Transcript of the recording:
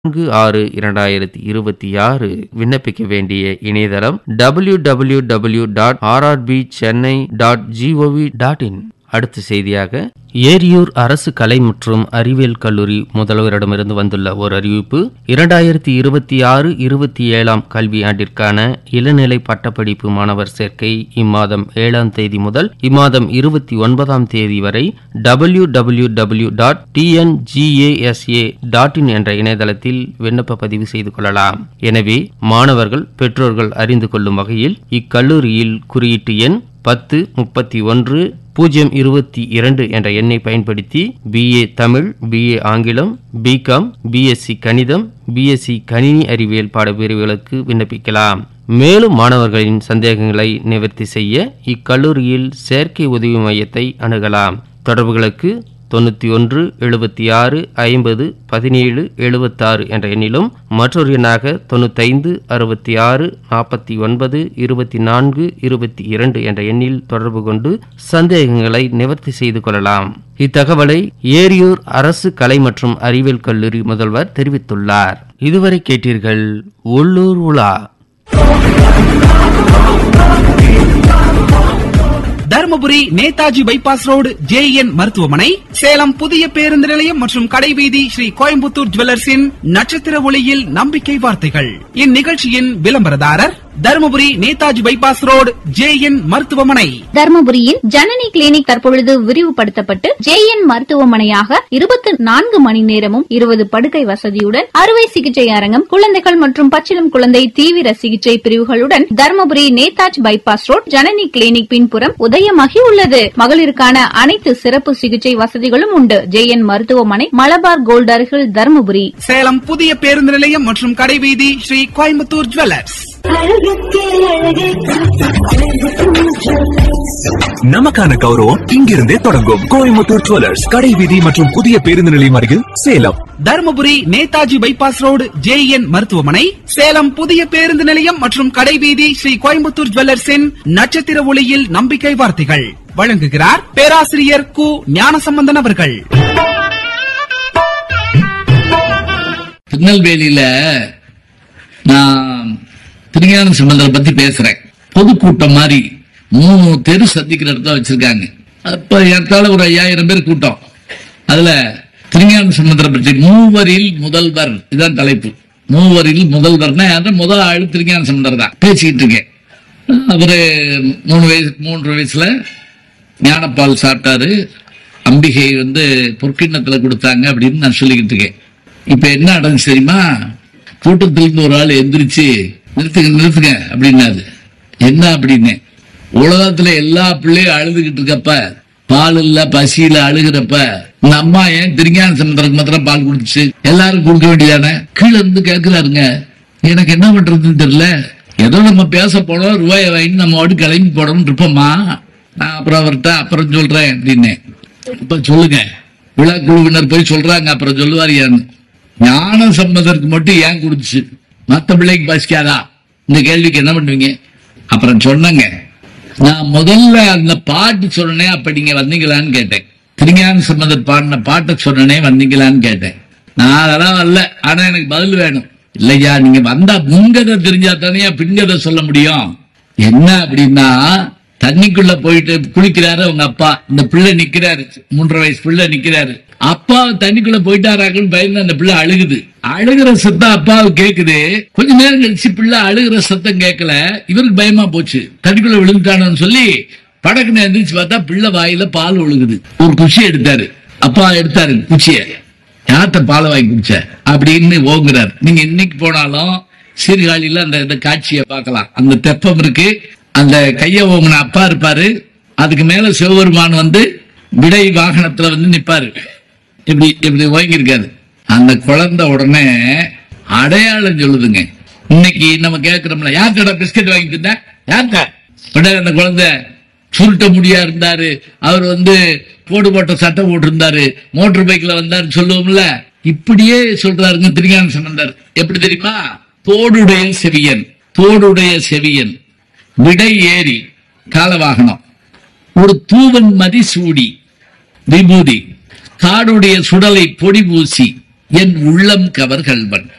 நான்கு ஆறு இரண்டாயிரத்தி இருபத்தி ஆறு விண்ணப்பிக்க வேண்டிய இணையதளம் W W W dot RRB Chennai dot GOV dot in அடுத்த செய்தியாக ஏரியூர் அரசு கலை மற்றும் அறிவியல் கல்லூரி முதல்வரிடமிருந்து வந்துள்ள ஒரு அறிவிப்பு இரண்டாயிரத்தி இருபத்தி ஆறு இருபத்தி ஏழாம் கல்வி ஆண்டிற்கான இளநிலை பட்டப்படிப்பு மாணவர் சேர்க்கை இம்மாதம் ஏழாம் தேதி முதல் இம்மாதம் இருபத்தி ஒன்பதாம் தேதி வரை W W W dot TNGASA dot in என்ற இணையதளத்தில் விண்ணப்ப பதிவு செய்து கொள்ளலாம் எனவே மாணவர்கள் பெற்றோர்கள் அறிந்து கொள்ளும் வகையில் இக்கல்லூரியில் குறியீட்டு எண் பத்து முப்பத்தி ஒன்று பூஜ்ஜியம் இருபத்தி இரண்டு என்ற எண்ணை பயன்படுத்தி பிஏ தமிழ் பிஏ ஆங்கிலம் பிகாம் பிஎஸ்சி கணிதம் பிஎஸ்சி கணினி அறிவியல் பாடப்பிரிவுகளுக்கு விண்ணப்பிக்கலாம் மேலும் மாணவர்களின் சந்தேகங்களை நிவர்த்தி செய்ய இக்கல்லூரியில் சேர்க்கை உதவி மையத்தை அணுகலாம் தொடர்புகளுக்கு தொண்ணூற்றி ஒன்று எழுபத்தி ஆறு ஐம்பது பதினேழு எழுபத்தாறு என்ற எண்ணிலும் மற்றொரு எண்ணாக தொண்ணூத்தைந்து அறுபத்தி ஆறு நாற்பத்தி ஒன்பது இருபத்தி நான்கு இருபத்தி இரண்டு என்ற எண்ணில் தொடர்பு கொண்டு சந்தேகங்களை நிவர்த்தி செய்து கொள்ளலாம் இத்தகவலை ஏரியூர் அரசு கலை மற்றும் அறிவியல் கல்லூரி முதல்வர் தெரிவித்துள்ளார் இதுவரை கேட்டீர்கள் உள்ளூர் உலா Dharmapuri Netaji bypass road JN மருத்துவமனை சேலம் புதிய பேருந்து நிலையம் மற்றும் கடைவீதி ஸ்ரீ கோயம்புத்தூர் ஜுவல்லர்ஸின் நட்சத்திர ஒளியில் நம்பிக்கை வார்த்தைகள் இந்நிகழ்ச்சியின் விளம்பரதாரர் Dharmapuri Netaji bypass road JN மருத்துவமனை தர்மபுரியில் ஜனனி கிளினிக் தற்பொழுது விரிவுபடுத்தப்பட்டு ஜேஎன் மருத்துவமனையாக இருபத்தி நான்கு மணி நேரமும் இருபது படுக்கை வசதியுடன் அறுவை சிகிச்சை அரங்கம் குழந்தைகள் மற்றும் பச்சிளம் குழந்தை தீவிர சிகிச்சை பிரிவுகளுடன் Dharmapuri Netaji bypass road Janani clinic பின்புறம் உதயமாகி உள்ளது மகளிருக்கான அனைத்து சிறப்பு சிகிச்சை வசதிகளும் உண்டு ஜேஎன் மருத்துவமனை மலபார் கோல்ட் அருகில் தர்மபுரி சேலம் புதிய பேருந்து நிலையம் மற்றும் கடைவீதி ஸ்ரீ கோயம்புத்தூர் ஜுவல்லர்ஸ் நமக்கான கௌரவம் இங்கிருந்தே தொடங்கும் கோயம்புத்தூர் ஜுவல்லர்ஸ் கடை வீதி மற்றும் புதிய பேருந்து நிலையம் அருகில் Salem Dharmapuri Netaji bypass road JN மருத்துவமனை சேலம் புதிய பேருந்து நிலையம் மற்றும் கடைவீதி ஸ்ரீ கோயம்புத்தூர் ஜுவல்லர்ஸின் நட்சத்திர ஒளியில் நம்பிக்கை வார்த்தைகள் வழங்குகிறார் பேராசிரியர் கு ஞானசம்பந்தன் அவர்கள் திருநெல்வேலியில நான் திருஞான சம்பந்தரை பத்தி பேசுறேன் பொதுக்கூட்டம் மாதிரி மூணு தெரு சந்திக்கிற இடத்துல வச்சிருக்காங்க அப்ப ஏற்கால ஒரு ஐயாயிரம் பேர் கூட்டம் அதுல திருஞான சம்பந்தரை பற்றி மூவரில் முதல்வர் இதுதான் தலைப்பு மூவரில் முதல்வர்னா யாரு முதல் ஆளு திருஞான சம்பந்தர் தான் பேசிக்கிட்டு இருக்கேன் அவரு மூணு வயசு மூன்று வயசுல ஞானப்பால் சாப்பிட்டாரு அம்பிகை வந்து பொற்கிண்ணத்துல கொடுத்தாங்க அப்படின்னு நான் சொல்லிக்கிட்டு இருக்கேன் இப்ப என்ன நடந்துச்சு தெரியுமா கூட்டத்துல இருந்து ஒரு ஆள் எந்திரிச்சு நிறுத்துங்க நிறுத்துங்க அப்படின்னாரு என்ன அப்படின்னு உலகத்துல எல்லா பிள்ளையும் அழுதுகிட்டு இருக்கப்ப பால் இல்ல பசியில அழுகிறப்ப இந்த அம்மா ஏன் திருஞான சமுத்திரக்கு மாத்திரம் பால் கொடுத்துச்சு எல்லாரும் கொடுக்க வேண்டியதானே கீழே இருந்து கேட்கிறாருங்க எனக்கு என்ன பண்றதுன்னு தெரியல ஏதோ நம்ம பேச போனோம் ரூபாயை வாங்கி நம்ம வாட்டு கிளம்பி போடணும் இருப்போம்மா நான் அப்புறம் அவர்கிட்ட அப்புறம் சொல்றேன் அப்படின்னு இப்ப சொல்லுங்க விழா குழுவினர் போய் சொல்றாங்க அப்புறம் சொல்லுவாரியான்னு ஞான சம்பந்தருக்கு மட்டும் ஏன் கொடுத்துச்சு மத்த பிள்ளைக்கு பசிக்காதா இந்த கேள்விக்கு என்ன பண்ணுவீங்க அப்புறம் சொன்னங்க நான் முதல்ல அந்த பாட்டு சொன்னேன் அப்ப நீங்க வந்தீங்களான்னு கேட்டேன் திருஞான சம்பந்தர் பாடின பாட்டை சொன்னனே வந்தீங்களான்னு கேட்டேன் நான் அதெல்லாம் வரல ஆனா எனக்கு பதில் வேணும் இல்லையா நீங்க வந்தா முன்கதை தெரிஞ்சா தானே பின்கதை சொல்ல முடியும் என்ன அப்படின்னா தண்ணிக்குள்ள போயிட்டு குளிக்கிறாரு உங்க அப்பா இந்த பிள்ளை நிக்கிறாரு மூன்றரை வயசு பிள்ளை நிக்கிறாரு அப்பா தண்ணிக்குள்ள போயிட்டாராக்குன்னு பயந்து அந்த பிள்ளை அழுகுது அழுகிற சத்தம் அப்பாவுக்கு கேக்குது கொஞ்ச நேரம் கழிச்சு பிள்ளை அழுகிற சத்தம் கேட்கல இவருக்கு பயமா போச்சு தண்ணிக்குள்ள விழுந்துட்டானு சொல்லி படக்குன்னு எந்திரிச்சு பார்த்தா பிள்ளை வாயில பால் ஒழுகுது ஒரு குச்சி எடுத்தாரு அப்பா எடுத்தாரு குச்சிய யார்கிட்ட பாலை வாங்கி குடிச்ச அப்படின்னு ஓங்குறாரு நீங்க இன்னைக்கு போனாலும் சீர்காழியில அந்த இந்த காட்சியை பார்க்கலாம் அந்த தெப்பம் இருக்கு அந்த கைய ஓங்குன அப்பா இருப்பாரு அதுக்கு மேல சிவபெருமான் வந்து விடை வாகனத்துல வந்து நிப்பாரு இப்படி இப்படி ஓங்கியிருக்காரு அந்த குழந்தை உடனே அடையாளம் சொல்லுதுங்க இன்னைக்கு நம்ம கேட்கிறோம்ல யார்கிட்ட பிஸ்கட் வாங்கி தின்ன யார்கிட்ட உடனே அந்த குழந்தை சுருட்ட முடியா இருந்தாரு அவர் வந்து போடு போட்ட சட்டை போட்டு இருந்தாரு மோட்டர் பைக்ல வந்தாரு சொல்லுவோம்ல இப்படியே சொல்றாருங்க திருஞான சம்பந்தர் எப்படி தெரியுமா தோடுடைய செவியன் தோடுடைய செவியன் விடை ஏறி காலவாகனம் ஒரு தூவன் மதி சூடி விபூதி காடுடைய சுடலை பொடி பூசி என் உள்ளம் கவர் கல்வன்